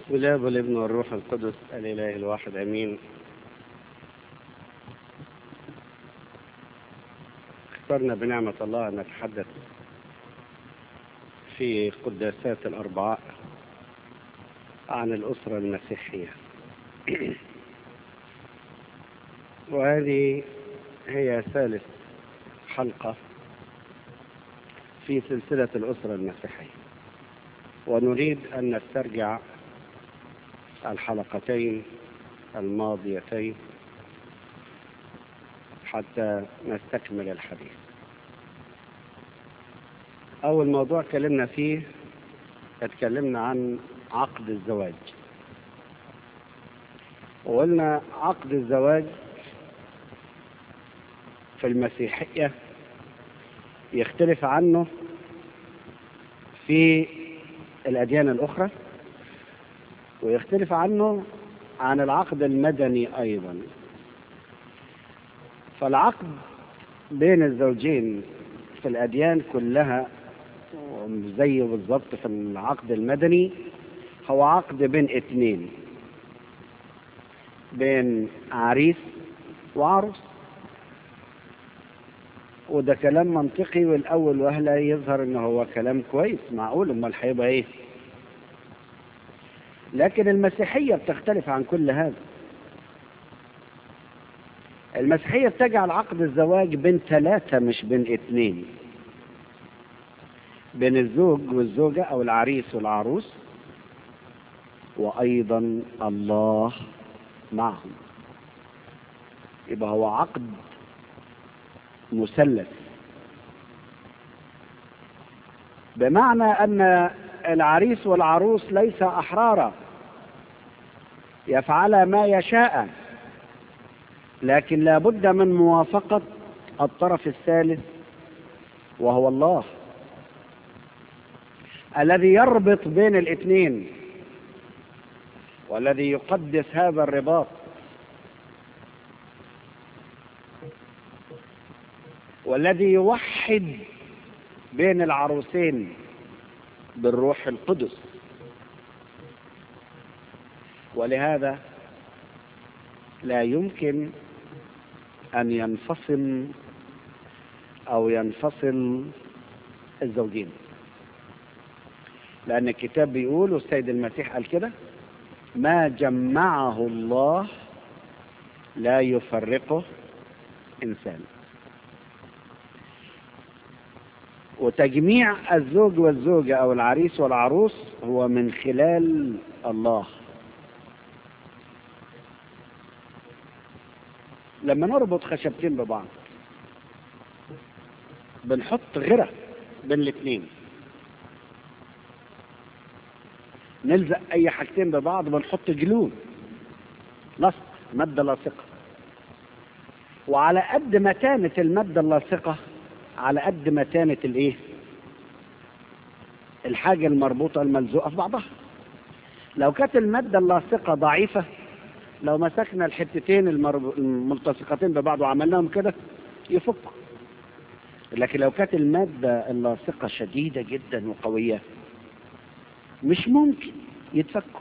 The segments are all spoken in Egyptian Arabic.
بسم الله والابن والروح القدس الإله الواحد أمين اخترنا بنعمة الله أن نتحدث في قداسات الأربعاء عن الأسرة المسيحية وهذه هي ثالث حلقة في سلسلة الأسرة المسيحية ونريد أن نسترجع الحلقتين الماضيتين حتى نستكمل الحديث أول موضوع اتكلمنا فيه اتكلمنا عن عقد الزواج وقلنا عقد الزواج في المسيحية يختلف عنه في الأديان الأخرى ويختلف عنه عن العقد المدني أيضا فالعقد بين الزوجين في الأديان كلها زيه بالضبط في العقد المدني هو عقد بين اثنين بين عريس وعروس وده كلام منطقي والأول وهلة يظهر إنه هو كلام كويس معقول أمال هيبقى إيه؟ لكن المسيحية بتختلف عن كل هذا المسيحية بتجعل عقد الزواج بين ثلاثة مش بين اثنين بين الزوج والزوجة أو العريس والعروس وأيضا الله معهم يبقى هو عقد مثلث بمعنى أن العريس والعروس ليس أحرارا يفعل ما يشاء لكن لا بد من موافقة الطرف الثالث وهو الله الذي يربط بين الاثنين والذي يقدس هذا الرباط والذي يوحد بين العروسين بالروح القدس ولهذا لا يمكن أن ينفصل أو ينفصل الزوجين لأن الكتاب بيقول والسيد المسيح قال كده ما جمعه الله لا يفرقه إنسان وتجميع الزوج والزوجة أو العريس والعروس هو من خلال الله لما نربط خشبتين ببعض بنحط غرة بين الاثنين نلزق اي حاجتين ببعض بنحط جلود لصق مادة لاصقة وعلى قد متانة المادة اللاصقة على قد متانة الايه الحاجة المربوطة الملزوقة في بعضها لو كانت المادة اللاصقة ضعيفة لو مسكنا الحتتين الملتصقتين ببعض وعملناهم كده يفكوا لكن لو كانت المادة اللاصقة شديدة جدا وقوية مش ممكن يتفكوا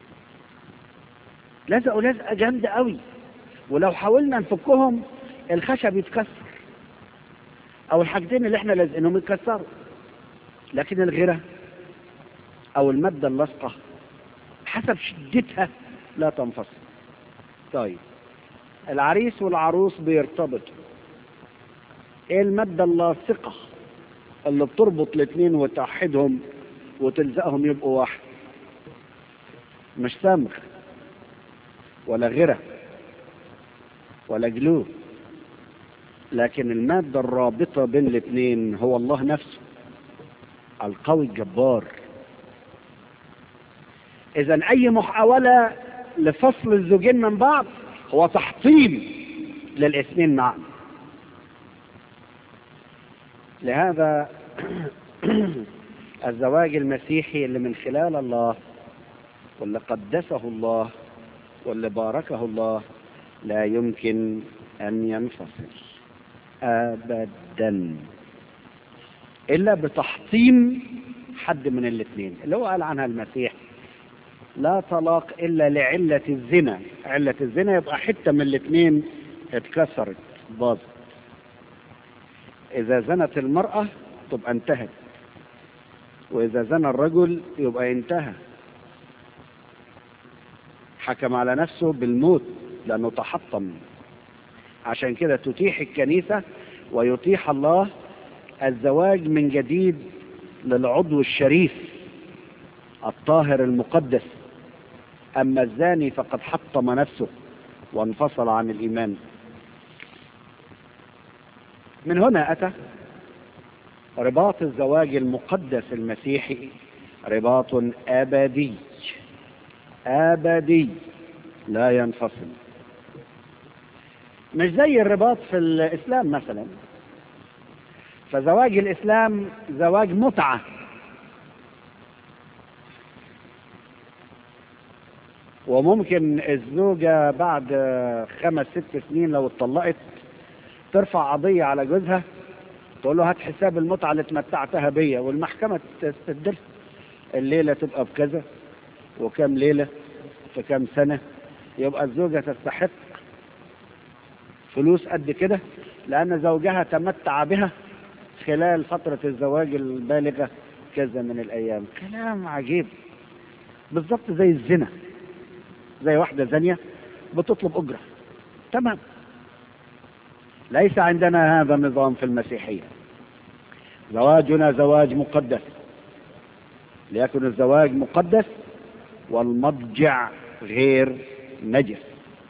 لزقوا لزقة جامدة قوي ولو حاولنا نفكهم الخشب يتكسر او الحاجتين اللي احنا لازقينهم يتكسروا لكن الغيرة او المادة اللاصقة حسب شدتها لا تنفصل طيب العريس والعروس بيرتبطوا ايه المادة اللاصقة اللي بتربط الاثنين وتوحدهم وتلزقهم يبقوا واحد مش صمغ ولا غيرة ولا جلو لكن المادة الرابطة بين الاثنين هو الله نفسه القوي الجبار اذا اي محاولة لفصل الزوجين من بعض هو تحطيم للاثنين معا لهذا الزواج المسيحي اللي من خلال الله واللي قدسه الله واللي باركه الله لا يمكن أن ينفصل أبدا إلا بتحطيم حد من الاثنين اللي هو قال عنها المسيح لا طلاق إلا لعلة الزنا علة الزنا يبقى حتة من الاثنين اتكسرت باظت إذا زنت المرأة تبقى انتهت وإذا زنى الرجل يبقى انتهى حكم على نفسه بالموت لأنه تحطم عشان كده تتيح الكنيسة ويتيح الله الزواج من جديد للعضو الشريف الطاهر المقدس أما الزاني فقد حطم نفسه وانفصل عن الإيمان من هنا أتى رباط الزواج المقدس المسيحي رباط أبدي أبدي لا ينفصل مش زي الرباط في الإسلام مثلا فزواج الإسلام زواج متعة وممكن الزوجة بعد خمس ست سنين لو اتطلقت ترفع قضية على جوزها تقول له هات حساب المتعة اللي اتمتعتها بيا والمحكمة تستدر الليلة تبقى بكذا وكم ليلة في كم سنة يبقى الزوجة تستحق فلوس قد كده لأن زوجها تمتع بها خلال فترة الزواج البالغة كذا من الأيام كلام عجيب بالضبط زي الزنا زي واحدة زانية بتطلب أجرة تمام ليس عندنا هذا النظام في المسيحية زواجنا زواج مقدس ليكن الزواج مقدس والمضجع غير نجس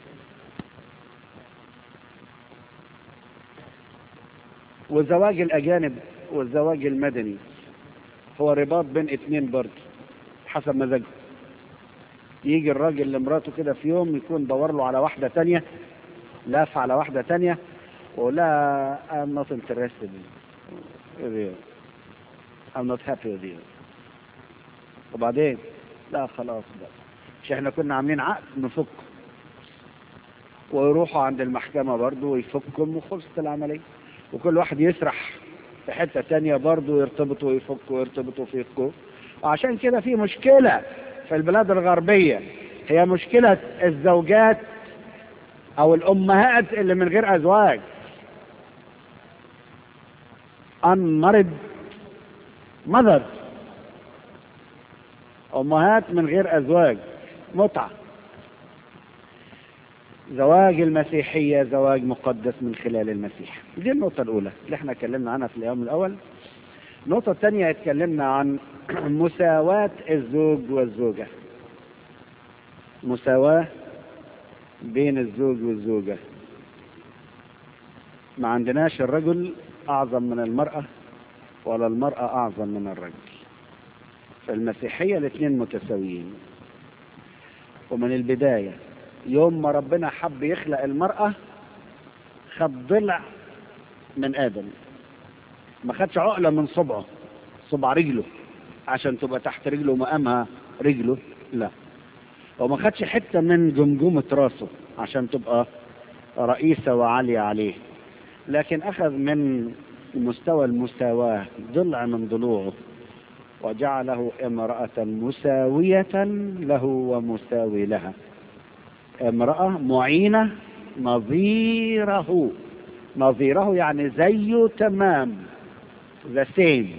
وزواج الأجانب والزواج المدني هو رباط بين اتنين برضه حسب مزاجه يجي الراجل لمراته كده في يوم يكون دور له على واحدة تانية لاف على واحدة تانية ولا I'm not interested with you I'm not happy with you وبعدين لا خلاص بقى مش احنا كنا عاملين عقد نفك ويروحوا عند المحكمة برضه ويفكهم وخلصت العملية وكل واحد يسرح في حتة تانية برضه يرتبطوا ويفكوا ويرتبطوا ويفكوا وعشان كده في مشكلة في البلاد الغربية هي مشكلة الزوجات أو الأمهات اللي من غير أزواج unmarried mothers أمهات من غير أزواج متعة زواج المسيحية زواج مقدس من خلال المسيح دي النقطة الأولى اللي احنا اتكلمنا عنها في اليوم الأول النقطة الثانية اتكلمنا عن مساواة الزوج والزوجة مساواة بين الزوج والزوجة ما عندناش الرجل أعظم من المرأة ولا المرأة أعظم من الرجل في المسيحية الاثنين متساويين ومن البداية يوم ما ربنا حب يخلق المرأة خد ضلع من آدم ما خدش عقلة من صبعه صبع رجله عشان تبقى تحت رجله مقامها رجله لا وما خدش حتة من جمجمة راسه عشان تبقى رئيسة وعالية عليه لكن أخذ من مستوى المساواة ضلع من ضلوعه وجعله امرأة مساوية له ومساوي لها امرأة معينة نظيره نظيره يعني زيه تمام the same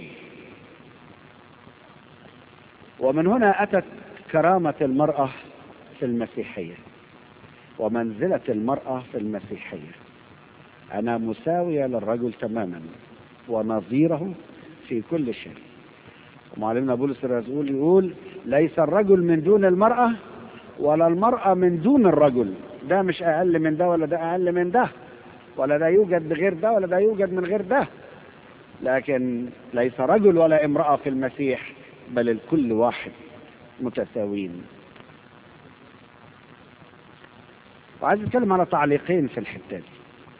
ومن هنا أتت كرامة المرأة في المسيحية ومنزلة المرأة في المسيحية أنا مساوية للرجل تماما ونظيره في كل شيء ومعلمنا بولس الرسول يقول ليس الرجل من دون المرأة ولا المرأة من دون الرجل ده مش أقل من ده ولا ده أقل من ده ولا ده يوجد بغير ده ولا ده يوجد من غير ده لكن ليس رجل ولا امرأة في المسيح بل الكل واحد متساويين وعايز اتكلم على تعليقين في الحتة دي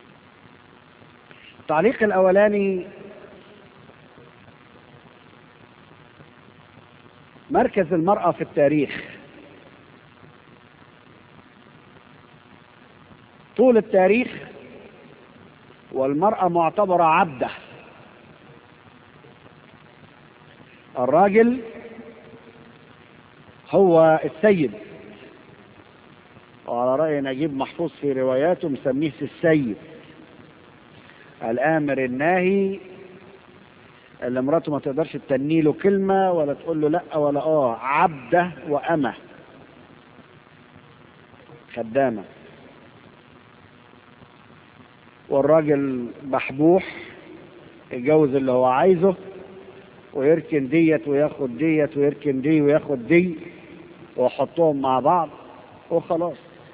التعليق الاولاني مركز المرأة في التاريخ طول التاريخ والمرأة معتبرة عبدة الراجل هو السيد وعلى رأي نجيب محفوظ في رواياته مسميه السيد الآمر الناهي اللي مراته ما تقدرش تتني له كلمة ولا تقول له لا ولا اه عبده وأمه خدامة والراجل بحبوح يتجوز اللي هو عايزه ويركن ديت وياخد ديت ويركن دي وياخد دي ويحطهم مع بعض وخلاص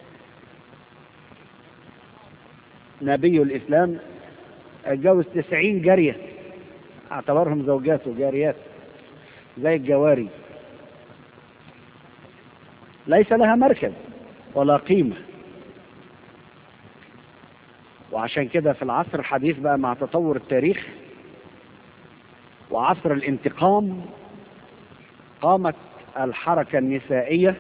نبي الإسلام اتجوز تسعين جارية اعتبرهم زوجاته جاريات زي الجواري ليس لها مركز ولا قيمة وعشان كده في العصر الحديث بقى مع تطور التاريخ وعصر الانتقام قامت الحركة النسائية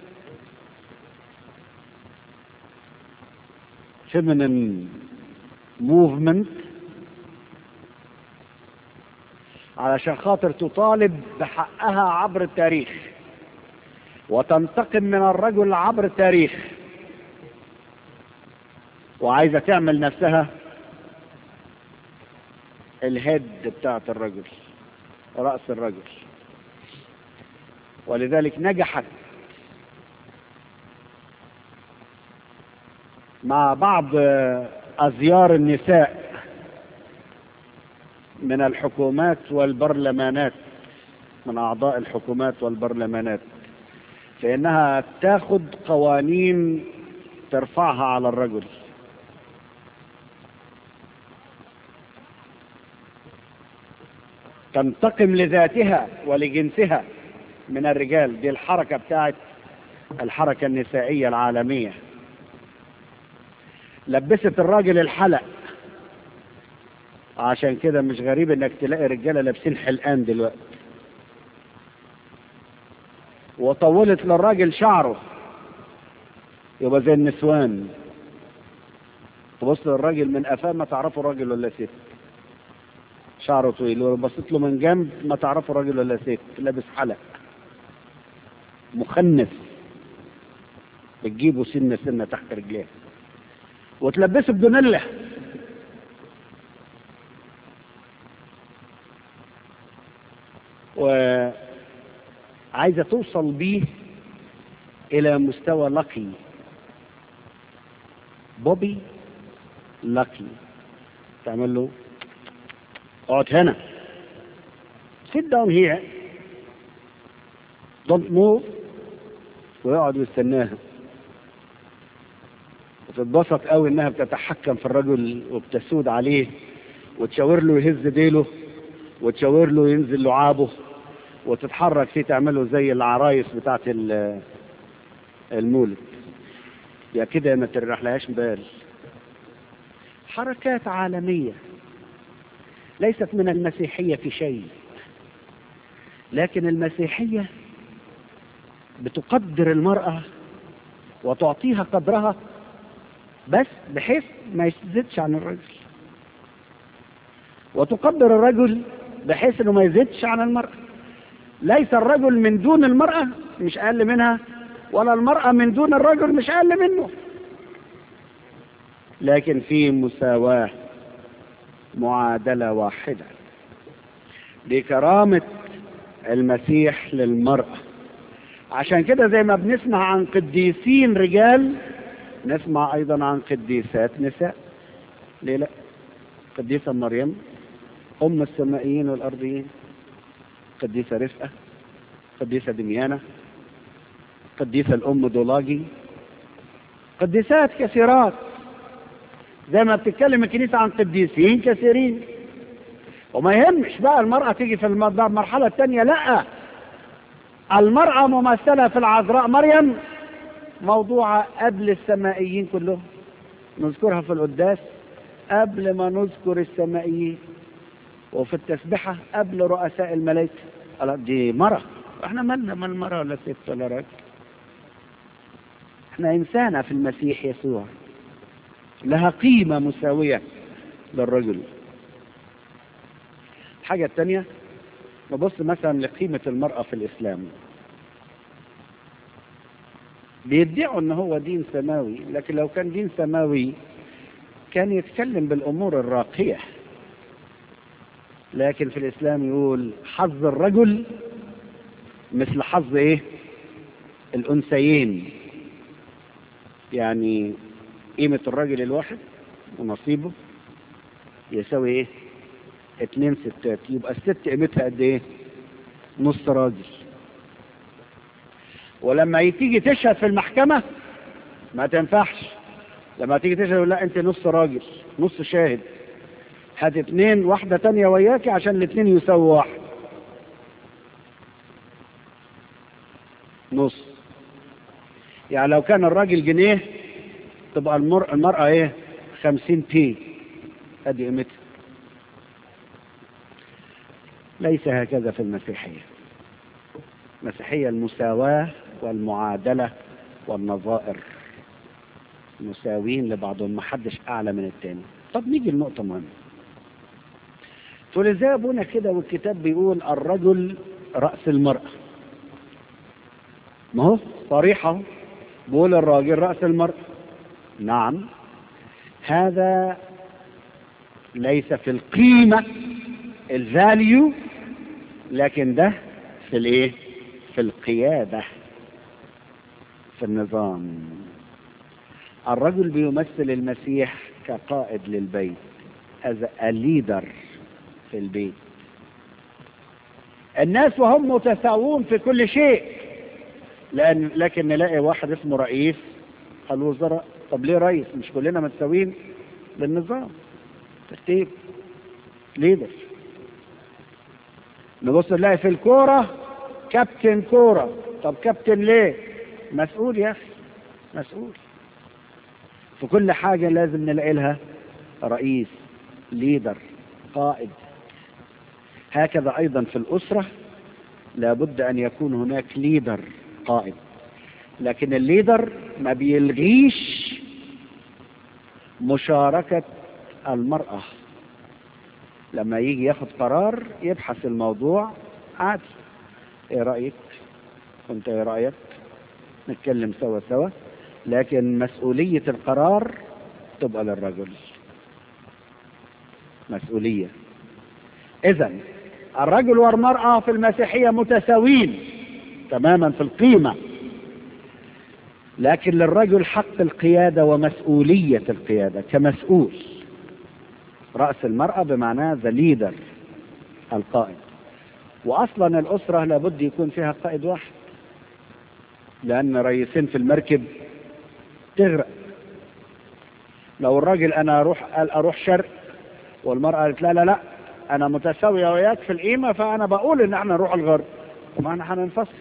feminine movement علشان خاطر تطالب بحقها عبر التاريخ وتنتقم من الرجل عبر التاريخ وعايزة تعمل نفسها الهيد بتاعت الرجل رأس الرجل ولذلك نجحت مع بعض أزيار النساء من الحكومات والبرلمانات من أعضاء الحكومات والبرلمانات فإنها تاخد قوانين ترفعها على الرجل تنتقم لذاتها ولجنسها من الرجال دي الحركة بتاعت الحركة النسائية العالمية لبست الراجل الحلق عشان كده مش غريب انك تلاقي رجالة لابسين حلقان دلوقتي وطولت للراجل شعره يبقى زي النسوان تبص للراجل من قفاه ما تعرفه راجل ولا ست شعره طويل ولو بصيت له من جنب ما تعرفه راجل ولا ست لابس حلق مخنث بتجيبه سنه سنه تحت رجليه وتلبسه بدونله وعايزة توصل بيه إلى مستوى لقي بوبي لقي تعمل له اقعد هنا sit down here don't move ويقعد يستناها وتتبسط قوي انها بتتحكم في الرجل وبتسود عليه وتشاور له يهز ديله وتشاور له ينزل لعابه وتتحرك فيه تعمله زي العرايس بتاعت المولد يا كده ما ترحلهاش بال حركات عالمية ليست من المسيحية في شيء لكن المسيحية بتقدر المرأة وتعطيها قدرها بس بحيث ما يزيدش عن الرجل وتقدر الرجل بحيث انه ما يزيدش عن المرأة ليس الرجل من دون المرأة مش اقل منها ولا المرأة من دون الرجل مش اقل منه لكن في مساواة معادلة واحدة بكرامة المسيح للمرأة عشان كده زي ما بنسمع عن قديسين رجال نسمع ايضا عن قديسات نساء ليه لا قديسة مريم ام السمائيين والارضيين قديسة رفقة قديسة دميانة قديسة الام دولاجي قديسات كثيرات زي ما بتتكلم الكنيسة عن قديسين كثيرين وما يهمش بقى المرأة تيجي في المرحلة الثانية لا المرأة ممثلة في العذراء مريم موضوعة قبل السمائيين كلهم نذكرها في القداس قبل ما نذكر السمائيين وفي التسبحة قبل رؤساء الملائكة دي مرة احنا مالنا من مرة ولا ست ولا راجل احنا انسانة في المسيح يسوع لها قيمة مساوية للرجل الحاجة الثانية نبص مثلا لقيمة المرأة في الإسلام بيدعوا ان هو دين سماوي لكن لو كان دين سماوي كان يتكلم بالامور الراقيه لكن في الاسلام يقول حظ الرجل مثل حظ ايه الانثيين يعني قيمة الراجل الواحد ونصيبه يساوي ايه اتنين ستات يبقى الست قيمتها قد ايه نص راجل ولما تيجي تشهد في المحكمة ما تنفعش لما تيجي تشهد يقول لا انت نص راجل نص شاهد هات اتنين واحدة تانية وياكي عشان الاتنين يساووا واحد نص يعني لو كان الراجل جنيه تبقى المر... المرأة ايه خمسين بي ادي قيمتها ليس هكذا في المسيحية المسيحية المساواة والمعادلة والنظائر مساويين لبعضهم محدش أعلى من التاني طب نيجي لنقطة مهمة تقول ازاي ابونا كده والكتاب بيقول الرجل رأس المرأة ما هو صريحة بيقول الراجل رأس المرأة نعم هذا ليس في القيمة الفاليو لكن ده في الايه في القيادة في النظام الرجل بيمثل المسيح كقائد للبيت as a leader في البيت الناس وهم متساوون في كل شيء لأن لكن نلاقي واحد اسمه رئيس الوزراء طب ليه رئيس مش كلنا متساويين بالنظام ترتيب ليدر نبص نلاقي في الكورة كابتن كورة طب كابتن ليه مسؤول يا أخي مسؤول في كل حاجة لازم نلاقي لها رئيس ليدر قائد هكذا أيضا في الأسرة لابد أن يكون هناك ليدر قائد لكن الليدر ما بيلغيش مشاركة المرأة لما يجي ياخد قرار يبحث الموضوع عادي ايه رأيك كنت ايه رأيك نتكلم سوا سوا لكن مسؤولية القرار تبقى للرجل مسؤولية اذا الرجل والمرأة في المسيحية متساوين تماما في القيمة لكن للرجل حق القيادة ومسؤولية القيادة كمسؤول رأس المرأة بمعناه ذا ليدر القائد وأصلا الأسرة لابد يكون فيها قائد واحد لأن رئيسين في المركب تغرق لو الراجل أنا أروح قال أروح شرق والمرأة قالت لا لا لا أنا متساوية وياك في القيمة فأنا بقول إن احنا نروح الغرب طب احنا هننفصل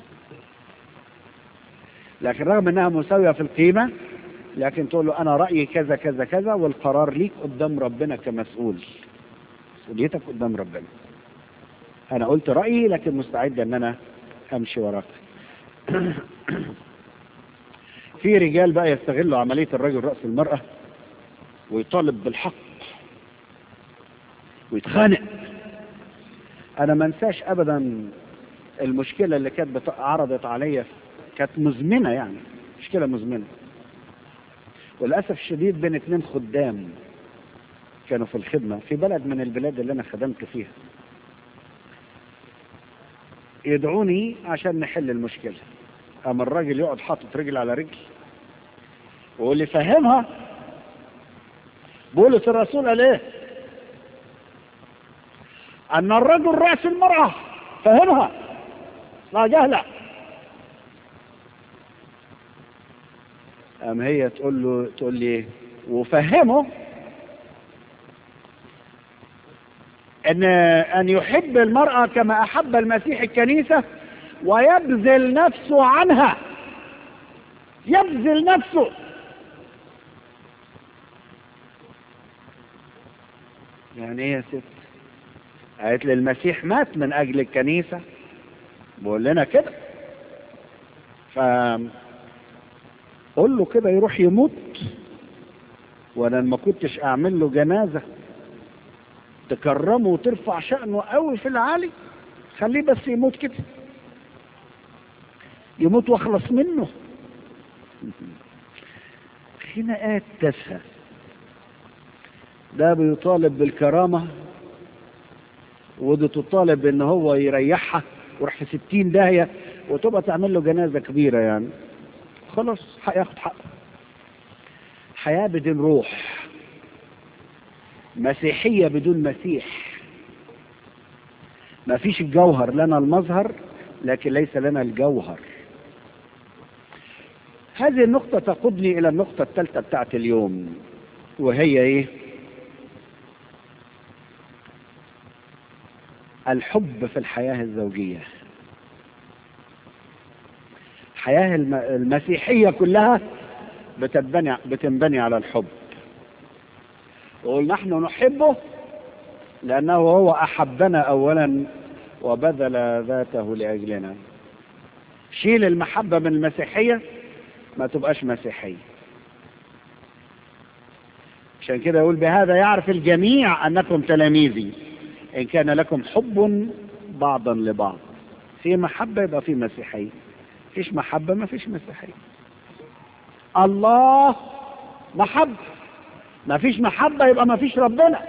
لكن رغم انها مساوية في القيمة لكن تقول له انا رأيي كذا كذا كذا والقرار ليك قدام ربنا كمسؤول مسؤوليتك قدام ربنا انا قلت رأيي لكن مستعد ان انا امشي وراك في رجال بقى يستغلوا عملية الرجل رأس المرأة ويطالب بالحق ويتخانق انا ما انساش ابدا المشكلة اللي كانت بت- عرضت عليا كانت مزمنة يعني مشكلة مزمنة وللأسف الشديد بين اتنين خدام كانوا في الخدمة في بلد من البلاد اللي أنا خدمت فيها يدعوني عشان نحل المشكلة أما الراجل يقعد حاطط رجل على رجل ويقول لي فهمها بولس الرسول قال ايه أن الرجل رأس المرأة فهمها لا جهلة أم هي تقول له تقول لي وفهمه أن أن يحب المرأة كما أحب المسيح الكنيسة ويبذل نفسه عنها يبذل نفسه يعني ايه يا ست قالت لي المسيح مات من اجل الكنيسة بقول لنا كده ف قول له كده يروح يموت وانا ما كنتش اعمل له جنازة تكرمه وترفع شأنه قوي في العالي خليه بس يموت كده يموت واخلص منه خناقات تافهة ده بيطالب بالكرامة وده تطالب ان هو يريحها ويروح في ستين داهية وتبقى تعمل له جنازة كبيرة يعني خلاص هياخد حقه حياة بدون روح مسيحية بدون مسيح ما فيش الجوهر لنا المظهر لكن ليس لنا الجوهر هذه النقطة تقودني إلى النقطة الثالثة بتاعت اليوم وهي إيه؟ الحب في الحياة الزوجية الحياة الم- المسيحية كلها بتنبني بتنبني على الحب وقل نحن نحبه لأنه هو أحبنا أولا وبذل ذاته لأجلنا شيل المحبة من المسيحية ما تبقاش مسيحية عشان كده يقول بهذا يعرف الجميع أنكم تلاميذي إن كان لكم حب بعضا لبعض في محبة يبقى في مسيحية فيش محبة ما فيش مسيحية الله محبة ما فيش محبة يبقى ما فيش ربنا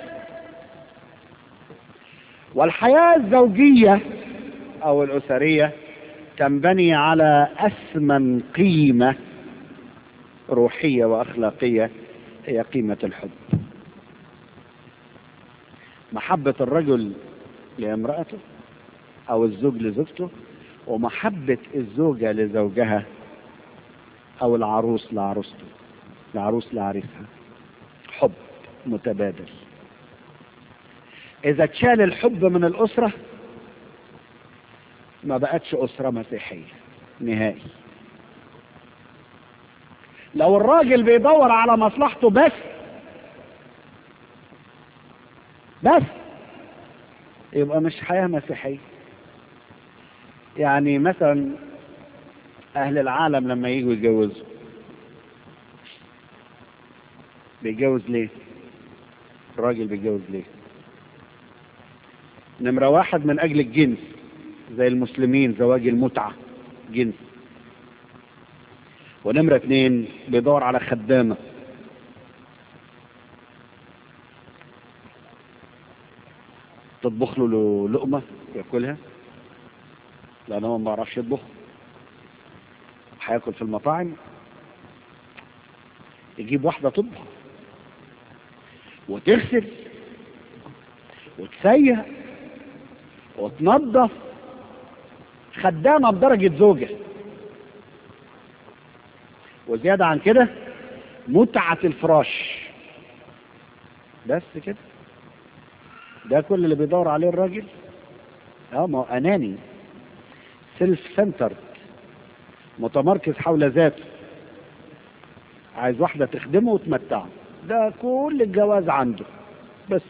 والحياة الزوجية أو الأسرية تنبني على أثمن قيمة روحية وأخلاقية هي قيمة الحب محبة الرجل لامرأته أو الزوج لزوجته ومحبة الزوجة لزوجها أو العروس لعروسته العروس لعريسها حب متبادل إذا اتشال الحب من الأسرة ما بقتش أسرة مسيحية نهائي لو الراجل بيدور على مصلحته بس بس يبقى مش حياة مسيحية يعني مثلا أهل العالم لما يجوا يتجوزوا بيتجوز ليه؟ الراجل بيتجوز ليه؟ نمرة واحد من أجل الجنس زي المسلمين زواج المتعة جنس ونمرة اتنين بيدور على خدامة تطبخ له لقمة ياكلها لأن هو ما بيعرفش يطبخ هياكل في المطاعم يجيب واحدة تطبخ وتغسل وتسيح وتنظف خدامة بدرجة زوجة وزيادة عن كده متعة الفراش بس كده ده كل اللي بيدور عليه الراجل اه ما هو اناني سيلف سنتر متمركز حول ذاته عايز واحدة تخدمه وتمتعه ده كل الجواز عنده بس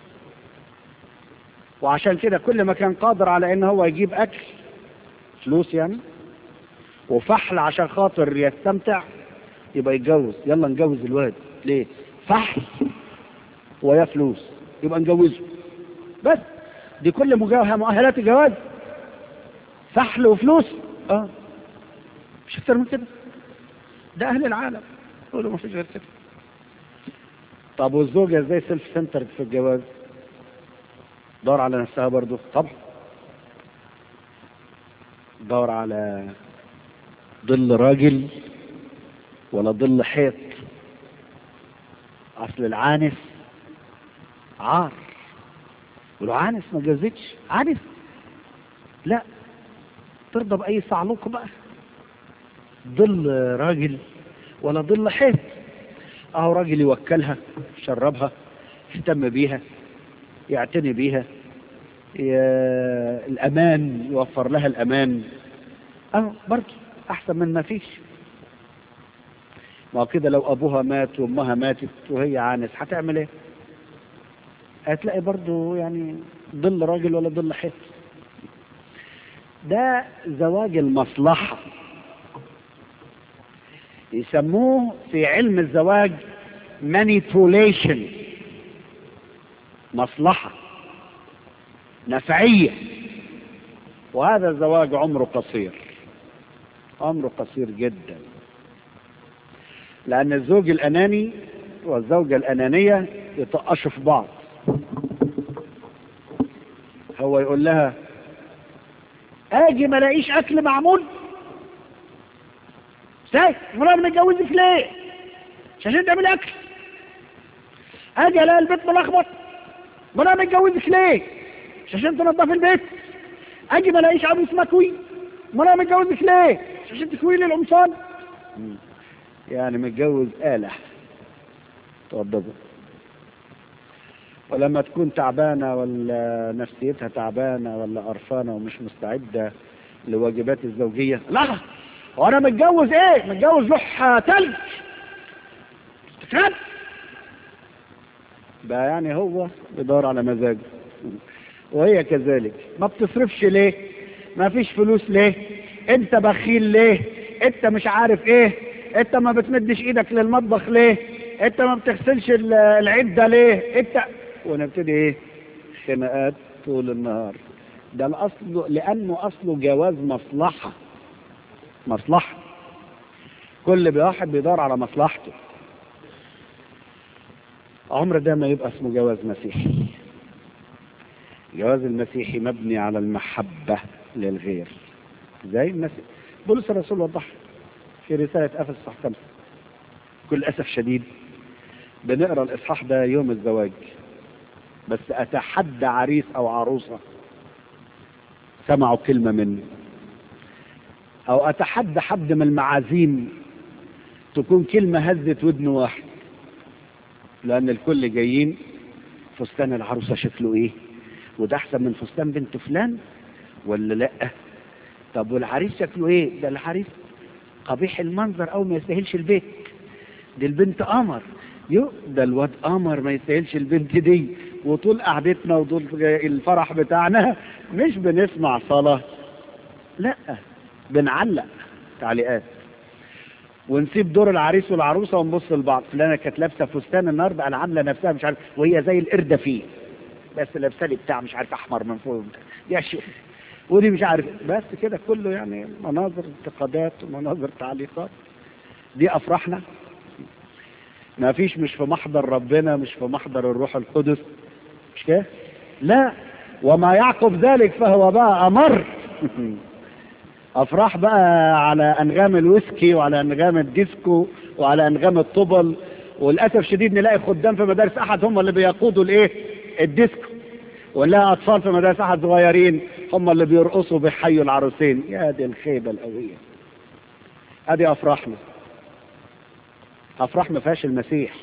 وعشان كده كل ما كان قادر على ان هو يجيب اكل فلوس يعني وفحل عشان خاطر يستمتع يبقى يتجوز يلا نجوز الواد ليه فحل ويا فلوس يبقى نجوزه بس دي كل مجا- مؤهلات الجواز فحل وفلوس اه مش اكتر من كده ده اهل العالم يقولوا ما فيش غير كده طب والزوجه ازاي سيلف سنتر في الجواز دور على نفسها برضو طبعا دور على ظل راجل ولا ظل حيط اصل العانس عار ولو عانس ما جازتش عانس لا ترضى باي صعلوك بقى ظل راجل ولا ظل حيط اهو راجل يوكلها يشربها يهتم بيها يعتني بيها ي... الامان يوفر لها الامان اهو برضه احسن من ما فيش ما هو كده لو ابوها مات وامها ماتت وهي عانس هتعمل ايه هتلاقي برضه يعني ظل راجل ولا ظل حيط ده زواج المصلحة يسموه في علم الزواج manipulation مصلحة نفعية وهذا الزواج عمره قصير عمره قصير جدا لأن الزوج الأناني والزوجة الأنانية يطقشوا في بعض هو يقول لها اجي ما الاقيش اكل معمول ازاي امال انا متجوزك ليه مش عشان تعمل اكل اجي الاقي البيت ملخبط امال انا متجوزك ليه مش عشان تنظف البيت اجي ما الاقيش عروس مكوي امال انا متجوزك ليه مش عشان تكوي لي القمصان يعني متجوز آلة توضبه ولما تكون تعبانة ولا نفسيتها تعبانة ولا قرفانة ومش مستعدة لواجبات الزوجية لا وانا متجوز ايه متجوز لوح تلج تفهم بقى يعني هو بيدور على مزاجه وهي كذلك ما بتصرفش ليه ما فيش فلوس ليه انت بخيل ليه انت مش عارف ايه انت ما بتمدش ايدك للمطبخ ليه انت ما بتغسلش ال- العدة ليه انت ونبتدي ايه خناقات طول النهار ده الاصل لانه اصله جواز مصلحة مصلحة كل واحد بيدور على مصلحته عمر ده ما يبقى اسمه جواز مسيحي جواز المسيحي مبني على المحبة للغير زي المسيح بولس الرسول وضح في رسالة أفس صح خمسة كل أسف شديد بنقرا الإصحاح ده يوم الزواج بس أتحدى عريس أو عروسة سمعوا كلمة مني أو أتحدى حد من المعازيم تكون كلمة هزت ودن واحد لأن الكل جايين فستان العروسة شكله إيه وده أحسن من فستان بنت فلان ولا لأ طب والعريس شكله إيه ده العريس قبيح المنظر أو ما يستاهلش البيت دي البنت قمر يو ده الواد قمر ما يستاهلش البنت دي وطول قعدتنا وطول الفرح بتاعنا مش بنسمع صلاة لا بنعلق تعليقات ونسيب دور العريس والعروسه ونبص لبعض فلانه كانت لابسه فستان النهارده انا عامله نفسها مش عارف وهي زي القرده فيه بس لابسه لي بتاع مش عارف احمر من فوق يا شيخ ودي مش عارف بس كده كله يعني مناظر انتقادات ومناظر تعليقات دي افراحنا ما فيش مش في محضر ربنا مش في محضر الروح القدس مش كده لا وما يعقب ذلك فهو بقى امر افراح بقى على انغام الويسكي وعلى انغام الديسكو وعلى انغام الطبل وللاسف شديد نلاقي خدام في مدارس احد هم اللي بيقودوا الايه الديسكو ونلاقي اطفال في مدارس احد صغيرين هم اللي بيرقصوا بيحيوا العروسين يا دي الخيبه القويه ادي افراحنا افراح ما فيهاش المسيح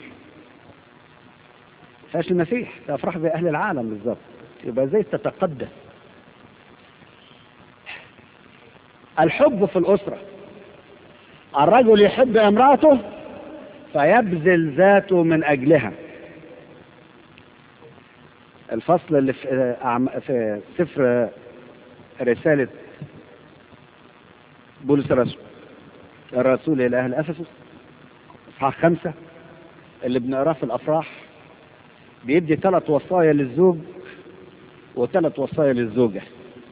ما فيهاش المسيح ده افراح زي اهل العالم بالظبط يبقى ازاي تتقدس الحب في الأسرة الرجل يحب امرأته فيبذل ذاته من أجلها الفصل اللي في, أعم- في سفر رسالة بولس الرسول الرسول إلى أهل أفسس إصحاح خمسة اللي بنقراه في الأفراح بيدي ثلاث وصايا للزوج وثلاث وصايا للزوجة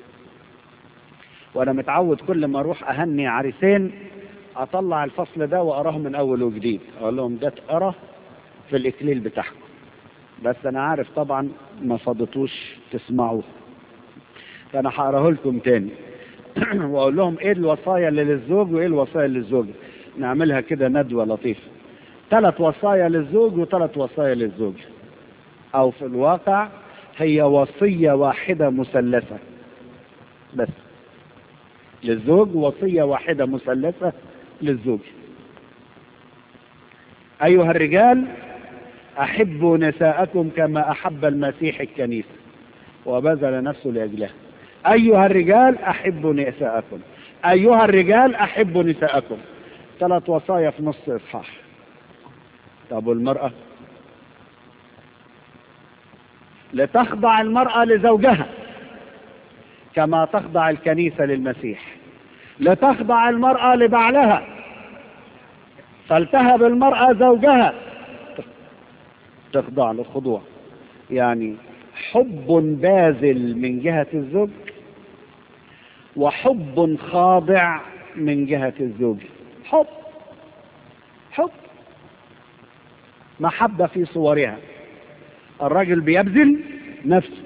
وانا متعود كل ما اروح اهني عريسين اطلع الفصل ده واقراه من اول وجديد اقول لهم ده اتقرا في الاكليل بتاعكم بس انا عارف طبعا ما فضتوش تسمعوه فانا هقراه لكم تاني واقول لهم ايه الوصايا اللي للزوج وايه الوصايا اللي للزوجه نعملها كده ندوه لطيفه ثلاث وصايا للزوج وثلاث وصايا للزوجه او في الواقع هي وصيه واحده مثلثه بس للزوج وصية واحدة مثلثة للزوج أيها الرجال أحبوا نساءكم كما أحب المسيح الكنيسة وبذل نفسه لأجلها أيها الرجال أحبوا نساءكم أيها الرجال أحبوا نساءكم ثلاث وصايا في نص إصحاح طب والمرأة لتخضع المرأة لزوجها كما تخضع الكنيسة للمسيح لتخضع المرأة لبعلها فلتهب المرأة زوجها تخضع للخضوع يعني حب باذل من جهة الزوج وحب خاضع من جهة الزوج حب حب محبة في صورها الراجل بيبذل نفسه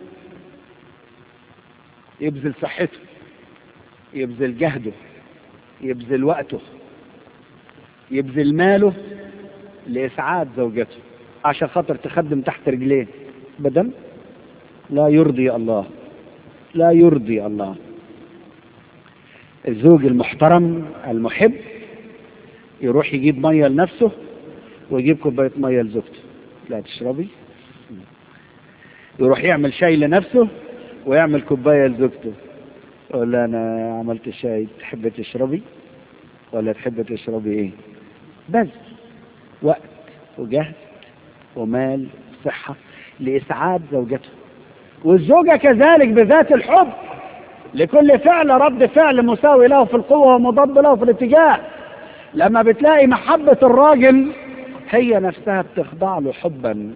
يبذل صحته يبذل جهده يبذل وقته يبذل ماله لإسعاد زوجته عشان خاطر تخدم تحت رجليه بدل لا يرضي الله لا يرضي الله الزوج المحترم المحب يروح يجيب ميه لنفسه ويجيب كوبايه ميه لزوجته لا تشربي يروح يعمل شاي لنفسه ويعمل كوبايه لزوجته يقول لها انا عملت شاي تحبي تشربي ولا تحبي تشربي ايه بس وقت وجهد ومال صحة لإسعاد زوجته والزوجة كذلك بذات الحب لكل فعل رد فعل مساوي له في القوة ومضاد له في الاتجاه لما بتلاقي محبة الراجل هي نفسها بتخضع له حبا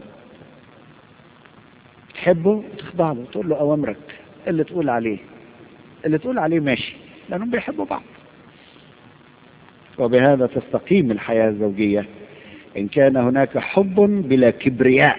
تحبه تخضع له تقول له أوامرك اللي تقول عليه اللي تقول عليه ماشي لأنهم بيحبوا بعض وبهذا تستقيم الحياة الزوجية إن كان هناك حب بلا كبرياء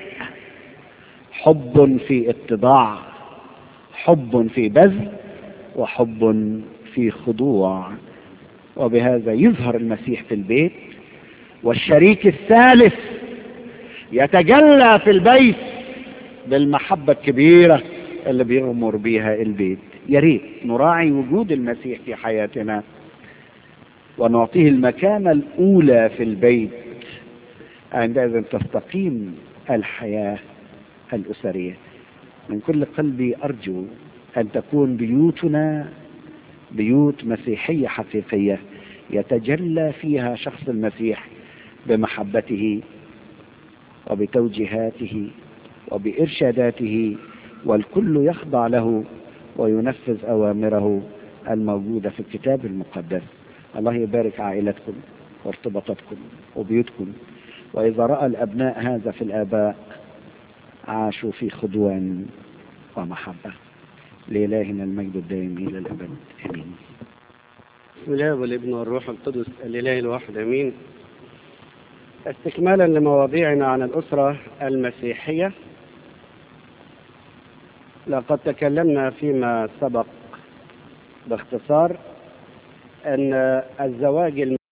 حب في اتضاع حب في بذل وحب في خضوع وبهذا يظهر المسيح في البيت والشريك الثالث يتجلى في البيت بالمحبة الكبيرة اللي بيغمر بيها البيت يا ريت نراعي وجود المسيح في حياتنا ونعطيه المكانة الأولى في البيت عندئذ تستقيم الحياة الأسرية من كل قلبي أرجو أن تكون بيوتنا بيوت مسيحية حقيقية يتجلى فيها شخص المسيح بمحبته وبتوجيهاته وبإرشاداته والكل يخضع له وينفذ أوامره الموجودة في الكتاب المقدس الله يبارك عائلتكم وارتباطاتكم وبيوتكم وإذا رأى الأبناء هذا في الآباء عاشوا في خضوان ومحبة لإلهنا المجد الدائم إلى الأبد آمين بسم الله والابن والروح القدس الإله الواحد آمين استكمالا لمواضيعنا عن الأسرة المسيحية لقد تكلمنا فيما سبق باختصار أن الزواج